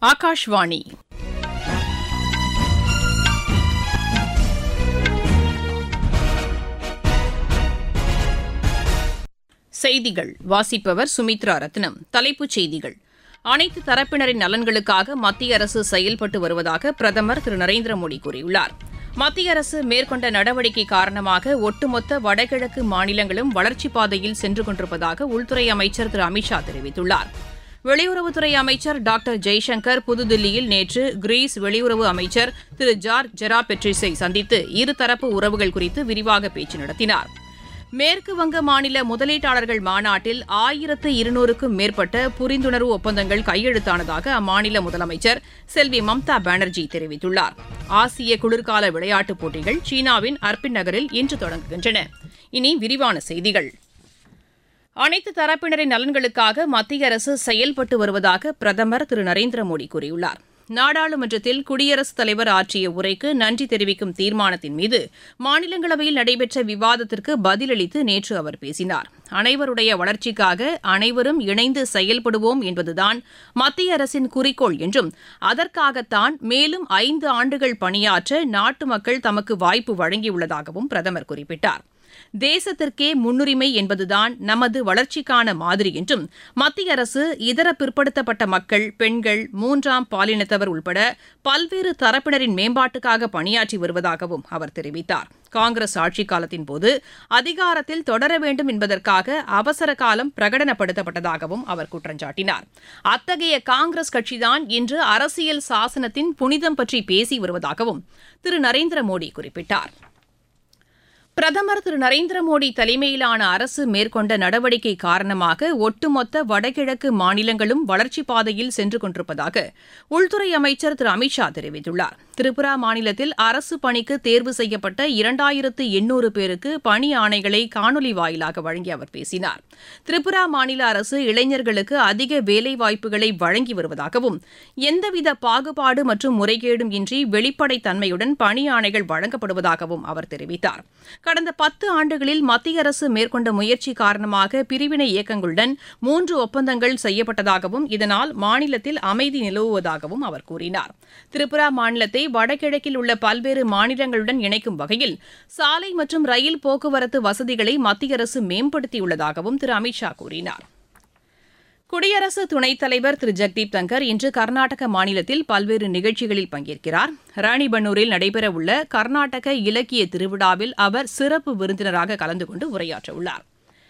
ஆகாஷ்வாணி செய்திகள் வாசிப்பவர் சுமித்ரா ரத்னம் தலைப்புச் செய்திகள் அனைத்து தரப்பினரின் நலன்களுக்காக மத்திய அரசு செயல்பட்டு வருவதாக பிரதமர் திரு நரேந்திர மோடி கூறியுள்ளார் மத்திய அரசு மேற்கொண்ட நடவடிக்கை காரணமாக ஒட்டுமொத்த வடகிழக்கு மாநிலங்களும் வளர்ச்சிப் பாதையில் சென்று கொண்டிருப்பதாக உள்துறை அமைச்சர் திரு அமித்ஷா தெரிவித்துள்ளார் வெளியுறவுத்துறை அமைச்சர் டாக்டர் ஜெய்சங்கர் புதுதில்லியில் நேற்று கிரீஸ் வெளியுறவு அமைச்சர் திரு ஜார்ஜ் ஜெராபெட்ரிஸை சந்தித்து இருதரப்பு உறவுகள் குறித்து விரிவாக பேச்சு நடத்தினார் மேற்கு வங்க மாநில முதலீட்டாளர்கள் மாநாட்டில் ஆயிரத்து இருநூறுக்கும் மேற்பட்ட புரிந்துணர்வு ஒப்பந்தங்கள் கையெழுத்தானதாக அம்மாநில முதலமைச்சர் செல்வி மம்தா பானர்ஜி தெரிவித்துள்ளார் ஆசிய குளிர்கால விளையாட்டுப் போட்டிகள் சீனாவின் அர்பின் நகரில் இன்று தொடங்குகின்றன இனி விரிவான செய்திகள் அனைத்து தரப்பினரின் நலன்களுக்காக மத்திய அரசு செயல்பட்டு வருவதாக பிரதமர் திரு நரேந்திர மோடி கூறியுள்ளார் நாடாளுமன்றத்தில் குடியரசுத் தலைவர் ஆற்றிய உரைக்கு நன்றி தெரிவிக்கும் தீர்மானத்தின் மீது மாநிலங்களவையில் நடைபெற்ற விவாதத்திற்கு பதிலளித்து நேற்று அவர் பேசினார் அனைவருடைய வளர்ச்சிக்காக அனைவரும் இணைந்து செயல்படுவோம் என்பதுதான் மத்திய அரசின் குறிக்கோள் என்றும் அதற்காகத்தான் மேலும் ஐந்து ஆண்டுகள் பணியாற்ற நாட்டு மக்கள் தமக்கு வாய்ப்பு வழங்கியுள்ளதாகவும் பிரதமர் குறிப்பிட்டார் தேசத்திற்கே முன்னுரிமை என்பதுதான் நமது வளர்ச்சிக்கான மாதிரி என்றும் மத்திய அரசு இதர பிற்படுத்தப்பட்ட மக்கள் பெண்கள் மூன்றாம் பாலினத்தவர் உள்பட பல்வேறு தரப்பினரின் மேம்பாட்டுக்காக பணியாற்றி வருவதாகவும் அவர் தெரிவித்தார் காங்கிரஸ் ஆட்சிக் காலத்தின் போது அதிகாரத்தில் தொடர வேண்டும் என்பதற்காக அவசர காலம் பிரகடனப்படுத்தப்பட்டதாகவும் அவர் குற்றம் சாட்டினார் அத்தகைய காங்கிரஸ் கட்சிதான் இன்று அரசியல் சாசனத்தின் புனிதம் பற்றி பேசி வருவதாகவும் திரு நரேந்திர மோடி குறிப்பிட்டார் பிரதமர் திரு நரேந்திர மோடி தலைமையிலான அரசு மேற்கொண்ட நடவடிக்கை காரணமாக ஒட்டுமொத்த வடகிழக்கு மாநிலங்களும் வளர்ச்சிப் பாதையில் சென்று கொண்டிருப்பதாக உள்துறை அமைச்சர் திரு அமித்ஷா தெரிவித்துள்ளார் திரிபுரா மாநிலத்தில் அரசு பணிக்கு தேர்வு செய்யப்பட்ட இரண்டாயிரத்து எண்ணூறு பேருக்கு பணி ஆணைகளை காணொலி வாயிலாக வழங்கி அவர் பேசினார் திரிபுரா மாநில அரசு இளைஞர்களுக்கு அதிக வேலைவாய்ப்புகளை வழங்கி வருவதாகவும் எந்தவித பாகுபாடு மற்றும் முறைகேடும் இன்றி வெளிப்படைத் தன்மையுடன் பணி ஆணைகள் வழங்கப்படுவதாகவும் அவர் தெரிவித்தார் கடந்த பத்து ஆண்டுகளில் மத்திய அரசு மேற்கொண்ட முயற்சி காரணமாக பிரிவினை இயக்கங்களுடன் மூன்று ஒப்பந்தங்கள் செய்யப்பட்டதாகவும் இதனால் மாநிலத்தில் அமைதி நிலவுவதாகவும் அவர் கூறினார் திரிபுரா மாநிலத்தை வடகிழக்கில் உள்ள பல்வேறு மாநிலங்களுடன் இணைக்கும் வகையில் சாலை மற்றும் ரயில் போக்குவரத்து வசதிகளை மத்திய அரசு மேம்படுத்தியுள்ளதாகவும் திரு அமித்ஷா கூறினார் குடியரசு துணைத் தலைவர் திரு ஜெக்தீப் தங்கர் இன்று கர்நாடக மாநிலத்தில் பல்வேறு நிகழ்ச்சிகளில் பங்கேற்கிறார் ராணிபன்னூரில் நடைபெறவுள்ள கர்நாடக இலக்கிய திருவிழாவில் அவர் சிறப்பு விருந்தினராக கலந்து கொண்டு உரையாற்றவுள்ளார்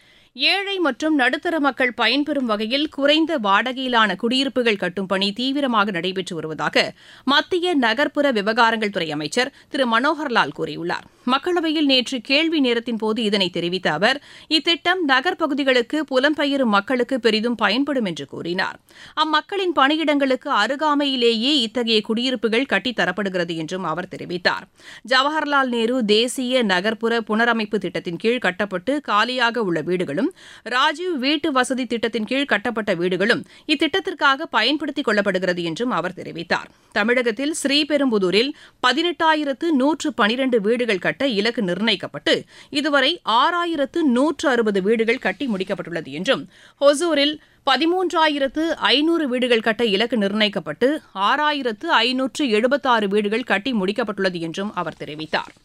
ஏழை மற்றும் நடுத்தர மக்கள் பயன்பெறும் வகையில் குறைந்த வாடகையிலான குடியிருப்புகள் கட்டும் பணி தீவிரமாக நடைபெற்று வருவதாக மத்திய நகர்ப்புற விவகாரங்கள் துறை அமைச்சர் திரு மனோகர்லால் கூறியுள்ளார் மக்களவையில் நேற்று கேள்வி நேரத்தின் போது இதனை தெரிவித்த அவர் இத்திட்டம் நகர்ப்பகுதிகளுக்கு புலம்பெயரும் மக்களுக்கு பெரிதும் பயன்படும் என்று கூறினார் அம்மக்களின் பணியிடங்களுக்கு அருகாமையிலேயே இத்தகைய குடியிருப்புகள் கட்டித்தரப்படுகிறது என்றும் அவர் தெரிவித்தார் ஜவஹர்லால் நேரு தேசிய நகர்ப்புற புனரமைப்பு திட்டத்தின் கீழ் கட்டப்பட்டு காலியாக உள்ள வீடுகளும் ராஜீவ் வீட்டு வசதி திட்டத்தின் கீழ் கட்டப்பட்ட வீடுகளும் இத்திட்டத்திற்காக பயன்படுத்திக் கொள்ளப்படுகிறது என்றும் அவர் தெரிவித்தார் தமிழகத்தில் ஸ்ரீபெரும்புதூரில் பதினெட்டாயிரத்து நூற்று பனிரண்டு வீடுகள் கட்ட இலக்கு நிர்ணயிக்கப்பட்டு இதுவரை ஆறாயிரத்து நூற்று அறுபது வீடுகள் கட்டி முடிக்கப்பட்டுள்ளது என்றும் ஹொசூரில் பதிமூன்றாயிரத்து ஐநூறு வீடுகள் கட்ட இலக்கு நிர்ணயிக்கப்பட்டு ஆறாயிரத்து ஐநூற்று எழுபத்தாறு வீடுகள் கட்டி முடிக்கப்பட்டுள்ளது என்றும் அவர் தெரிவித்தார்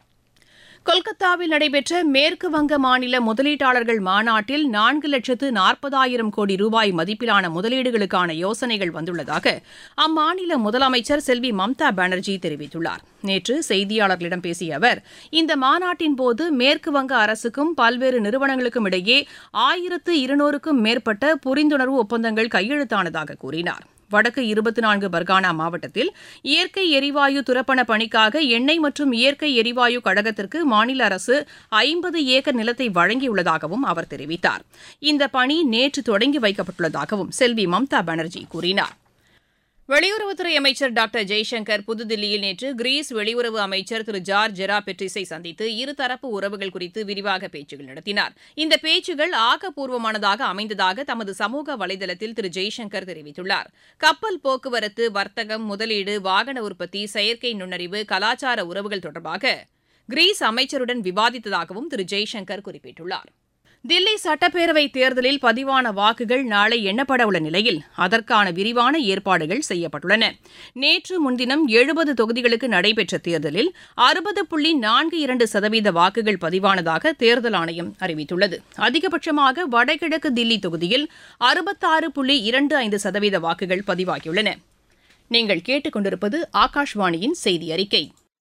கொல்கத்தாவில் நடைபெற்ற மேற்கு வங்க மாநில முதலீட்டாளர்கள் மாநாட்டில் நான்கு லட்சத்து நாற்பதாயிரம் கோடி ரூபாய் மதிப்பிலான முதலீடுகளுக்கான யோசனைகள் வந்துள்ளதாக அம்மாநில முதலமைச்சர் செல்வி மம்தா பானர்ஜி தெரிவித்துள்ளார் நேற்று செய்தியாளர்களிடம் பேசிய அவர் இந்த மாநாட்டின் போது மேற்கு வங்க அரசுக்கும் பல்வேறு நிறுவனங்களுக்கும் இடையே ஆயிரத்து இருநூறுக்கும் மேற்பட்ட புரிந்துணர்வு ஒப்பந்தங்கள் கையெழுத்தானதாக கூறினார் வடக்கு இருபத்தி நான்கு பர்கானா மாவட்டத்தில் இயற்கை எரிவாயு துரப்பண பணிக்காக எண்ணெய் மற்றும் இயற்கை எரிவாயு கழகத்திற்கு மாநில அரசு ஐம்பது ஏக்கர் நிலத்தை வழங்கியுள்ளதாகவும் அவர் தெரிவித்தார் இந்த பணி நேற்று தொடங்கி வைக்கப்பட்டுள்ளதாகவும் செல்வி மம்தா பானர்ஜி கூறினார் வெளியுறவுத்துறை அமைச்சர் டாக்டர் ஜெய்சங்கர் புதுதில்லியில் நேற்று கிரீஸ் வெளியுறவு அமைச்சர் திரு ஜார்ஜ் ஜெராபெட்ரிஸை சந்தித்து இருதரப்பு உறவுகள் குறித்து விரிவாக பேச்சுகள் நடத்தினார் இந்த பேச்சுகள் ஆக்கப்பூர்வமானதாக அமைந்ததாக தமது சமூக வலைதளத்தில் திரு ஜெய்சங்கர் தெரிவித்துள்ளார் கப்பல் போக்குவரத்து வர்த்தகம் முதலீடு வாகன உற்பத்தி செயற்கை நுண்ணறிவு கலாச்சார உறவுகள் தொடர்பாக கிரீஸ் அமைச்சருடன் விவாதித்ததாகவும் திரு ஜெய்சங்கர் குறிப்பிட்டுள்ளார் தில்லி சட்டப்பேரவை தேர்தலில் பதிவான வாக்குகள் நாளை எண்ணப்பட உள்ள நிலையில் அதற்கான விரிவான ஏற்பாடுகள் செய்யப்பட்டுள்ளன நேற்று முன்தினம் எழுபது தொகுதிகளுக்கு நடைபெற்ற தேர்தலில் அறுபது புள்ளி நான்கு இரண்டு சதவீத வாக்குகள் பதிவானதாக தேர்தல் ஆணையம் அறிவித்துள்ளது அதிகபட்சமாக வடகிழக்கு தில்லி தொகுதியில் அறுபத்தாறு புள்ளி இரண்டு ஐந்து சதவீத வாக்குகள் பதிவாகியுள்ளன நீங்கள் கேட்டுக்கொண்டிருப்பது ஆகாஷ்வாணியின் செய்தி அறிக்கை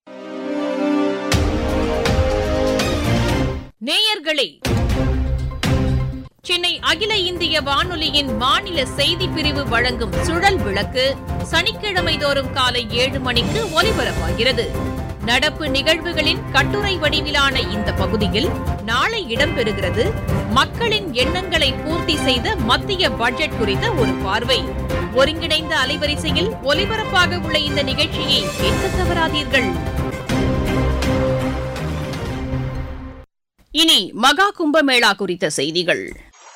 நேயர்களே சென்னை அகில இந்திய வானொலியின் மாநில செய்தி பிரிவு வழங்கும் சுழல் விளக்கு சனிக்கிழமை தோறும் காலை ஏழு மணிக்கு ஒலிபரப்பாகிறது நடப்பு நிகழ்வுகளின் கட்டுரை வடிவிலான இந்த பகுதியில் நாளை இடம்பெறுகிறது மக்களின் எண்ணங்களை பூர்த்தி செய்த மத்திய பட்ஜெட் குறித்த ஒரு பார்வை ஒருங்கிணைந்த அலைவரிசையில் ஒலிபரப்பாக உள்ள இந்த நிகழ்ச்சியை கேட்க தவறாதீர்கள் இனி மகா கும்பமேளா குறித்த செய்திகள்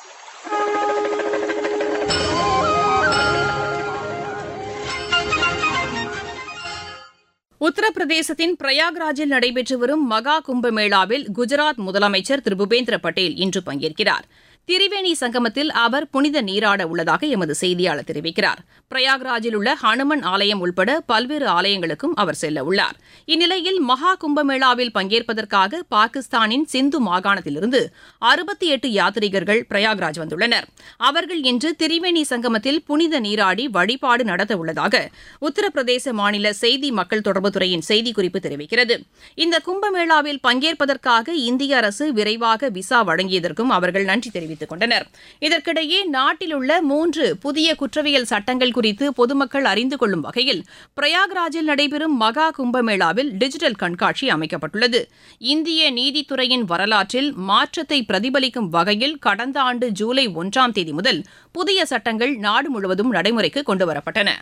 உத்தரப்பிரதேசத்தின் பிரயாக்ராஜில் நடைபெற்று வரும் மகா கும்பமேளாவில் குஜராத் முதலமைச்சர் திரு பூபேந்திர பட்டேல் இன்று பங்கேற்கிறார் திரிவேணி சங்கமத்தில் அவர் புனித நீராட உள்ளதாக எமது செய்தியாளர் தெரிவிக்கிறார் பிரயாக்ராஜில் உள்ள ஹனுமன் ஆலயம் உள்பட பல்வேறு ஆலயங்களுக்கும் அவர் செல்ல உள்ளார் இந்நிலையில் மகா கும்பமேளாவில் பங்கேற்பதற்காக பாகிஸ்தானின் சிந்து மாகாணத்திலிருந்து அறுபத்தி எட்டு யாத்ரீகர்கள் பிரயாக்ராஜ் வந்துள்ளனர் அவர்கள் இன்று திரிவேணி சங்கமத்தில் புனித நீராடி வழிபாடு நடத்த உள்ளதாக உத்தரப்பிரதேச மாநில செய்தி மக்கள் தொடர்புத்துறையின் செய்திக்குறிப்பு தெரிவிக்கிறது இந்த கும்பமேளாவில் பங்கேற்பதற்காக இந்திய அரசு விரைவாக விசா வழங்கியதற்கும் அவர்கள் நன்றி தெரிவித்துக் கொண்டனர் இதற்கிடையே நாட்டில் உள்ள மூன்று புதிய குற்றவியல் சட்டங்கள் குறித்து பொதுமக்கள் அறிந்து கொள்ளும் வகையில் பிரயாக்ராஜில் நடைபெறும் மகா கும்பமேளாவில் டிஜிட்டல் கண்காட்சி அமைக்கப்பட்டுள்ளது இந்திய நீதித்துறையின் வரலாற்றில் மாற்றத்தை பிரதிபலிக்கும் வகையில் கடந்த ஆண்டு ஜூலை ஒன்றாம் தேதி முதல் புதிய சட்டங்கள் நாடு முழுவதும் நடைமுறைக்கு கொண்டுவரப்பட்டன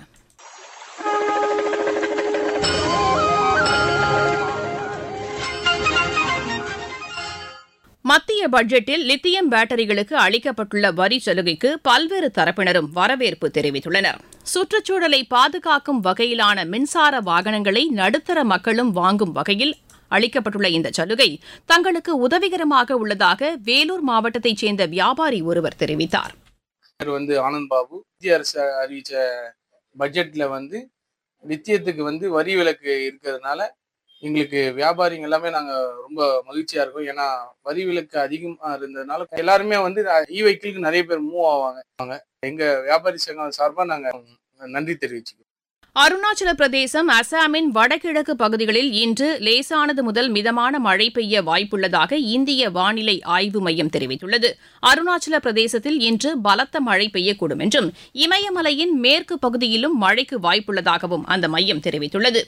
மத்திய பட்ஜெட்டில் லித்தியம் பேட்டரிகளுக்கு அளிக்கப்பட்டுள்ள வரி சலுகைக்கு பல்வேறு தரப்பினரும் வரவேற்பு தெரிவித்துள்ளனர் சுற்றுச்சூழலை பாதுகாக்கும் வகையிலான மின்சார வாகனங்களை நடுத்தர மக்களும் வாங்கும் வகையில் அளிக்கப்பட்டுள்ள இந்த சலுகை தங்களுக்கு உதவிகரமாக உள்ளதாக வேலூர் மாவட்டத்தைச் சேர்ந்த வியாபாரி ஒருவர் தெரிவித்தார் பேர் வந்து ஆனந்த் பாபு இந்திய அரசு அறிவிச்ச பட்ஜெட்ல வந்து நித்தியத்துக்கு வந்து வரி விலக்கு இருக்கிறதுனால எங்களுக்கு வியாபாரிங்க எல்லாமே நாங்க ரொம்ப மகிழ்ச்சியா இருக்கோம் ஏன்னா வரி விலக்கு அதிகமா இருந்ததுனால எல்லாருமே வந்து இ வெஹிக்கிளுக்கு நிறைய பேர் மூவ் ஆவாங்க எங்க வியாபாரி சங்கம் சார்பா நாங்க நன்றி தெரிவிச்சுக்கிறோம் அருணாச்சல பிரதேசம் அசாமின் வடகிழக்கு பகுதிகளில் இன்று லேசானது முதல் மிதமான மழை பெய்ய வாய்ப்புள்ளதாக இந்திய வானிலை ஆய்வு மையம் தெரிவித்துள்ளது அருணாச்சல பிரதேசத்தில் இன்று பலத்த மழை பெய்யக்கூடும் என்றும் இமயமலையின் மேற்கு பகுதியிலும் மழைக்கு வாய்ப்புள்ளதாகவும் அந்த மையம் தெரிவித்துள்ளது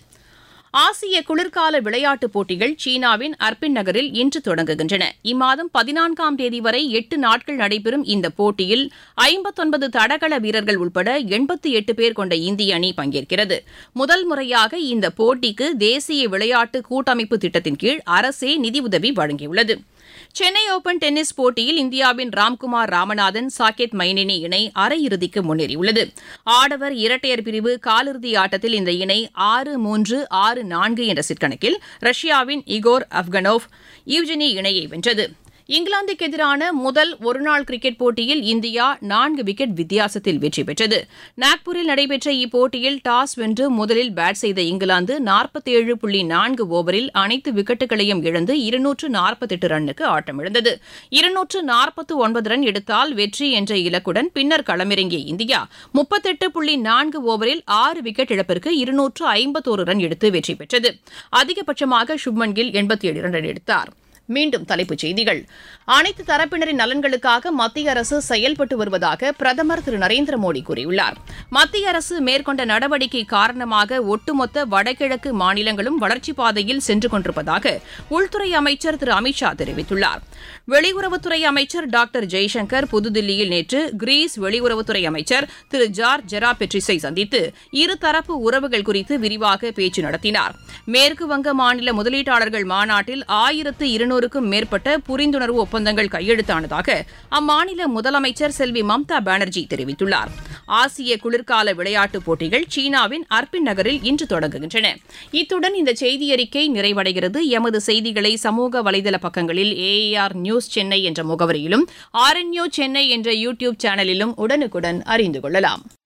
ஆசிய குளிர்கால விளையாட்டுப் போட்டிகள் சீனாவின் அர்பின் நகரில் இன்று தொடங்குகின்றன இம்மாதம் பதினான்காம் தேதி வரை எட்டு நாட்கள் நடைபெறும் இந்த போட்டியில் ஐம்பத்தொன்பது தடகள வீரர்கள் உட்பட எண்பத்தி எட்டு பேர் கொண்ட இந்திய அணி பங்கேற்கிறது முதல் முறையாக இந்த போட்டிக்கு தேசிய விளையாட்டு கூட்டமைப்பு திட்டத்தின் கீழ் அரசே நிதியுதவி வழங்கியுள்ளது சென்னை ஓபன் டென்னிஸ் போட்டியில் இந்தியாவின் ராம்குமார் ராமநாதன் சாகேத் மைனேனி இணை அரையிறுதிக்கு முன்னேறியுள்ளது ஆடவர் இரட்டையர் பிரிவு காலிறுதி ஆட்டத்தில் இந்த இணை ஆறு மூன்று ஆறு நான்கு என்ற செட் கணக்கில் ரஷ்யாவின் இகோர் அப்கனோவ் யூஜினி இணையை வென்றது இங்கிலாந்துக்கு எதிரான முதல் ஒருநாள் கிரிக்கெட் போட்டியில் இந்தியா நான்கு விக்கெட் வித்தியாசத்தில் வெற்றி பெற்றது நாக்பூரில் நடைபெற்ற இப்போட்டியில் டாஸ் வென்று முதலில் பேட் செய்த இங்கிலாந்து நாற்பத்தேழு புள்ளி நான்கு ஓவரில் அனைத்து விக்கெட்டுகளையும் இழந்து இருநூற்று நாற்பத்தெட்டு ரன்னுக்கு ஆட்டமிழந்தது இருநூற்று நாற்பத்து ஒன்பது ரன் எடுத்தால் வெற்றி என்ற இலக்குடன் பின்னர் களமிறங்கிய இந்தியா முப்பத்தெட்டு புள்ளி நான்கு ஓவரில் ஆறு விக்கெட் இழப்பிற்கு இருநூற்று ஐம்பத்தோரு ரன் எடுத்து வெற்றி பெற்றது அதிகபட்சமாக சுப்மன் கில் எண்பத்தி ஏழு ரன் எடுத்தார் மீண்டும் தலைப்புச் செய்திகள் அனைத்து தரப்பினரின் நலன்களுக்காக மத்திய அரசு செயல்பட்டு வருவதாக பிரதமர் திரு நரேந்திர மோடி கூறியுள்ளார் மத்திய அரசு மேற்கொண்ட நடவடிக்கை காரணமாக ஒட்டுமொத்த வடகிழக்கு மாநிலங்களும் வளர்ச்சிப் பாதையில் சென்று கொண்டிருப்பதாக உள்துறை அமைச்சர் திரு அமித்ஷா தெரிவித்துள்ளார் வெளியுறவுத்துறை அமைச்சர் டாக்டர் ஜெய்சங்கர் புதுதில்லியில் நேற்று கிரீஸ் வெளியுறவுத்துறை அமைச்சர் திரு ஜார்ஜ் ஜெரா பெட்ரிஸை சந்தித்து இருதரப்பு உறவுகள் குறித்து விரிவாக பேச்சு நடத்தினார் மேற்கு வங்க மாநில முதலீட்டாளர்கள் மாநாட்டில் ஆயிரத்து இருநூறு இருநூறுக்கும் மேற்பட்ட புரிந்துணர்வு ஒப்பந்தங்கள் கையெழுத்தானதாக அம்மாநில முதலமைச்சர் செல்வி மம்தா பானர்ஜி தெரிவித்துள்ளார் ஆசிய குளிர்கால விளையாட்டுப் போட்டிகள் சீனாவின் அர்பின் நகரில் இன்று தொடங்குகின்றன இத்துடன் இந்த செய்தியறிக்கை நிறைவடைகிறது எமது செய்திகளை சமூக வலைதள பக்கங்களில் ஏஆர் நியூஸ் சென்னை என்ற முகவரியிலும் ஆர்என்யூ சென்னை என்ற யூடியூப் சேனலிலும் உடனுக்குடன் அறிந்து கொள்ளலாம்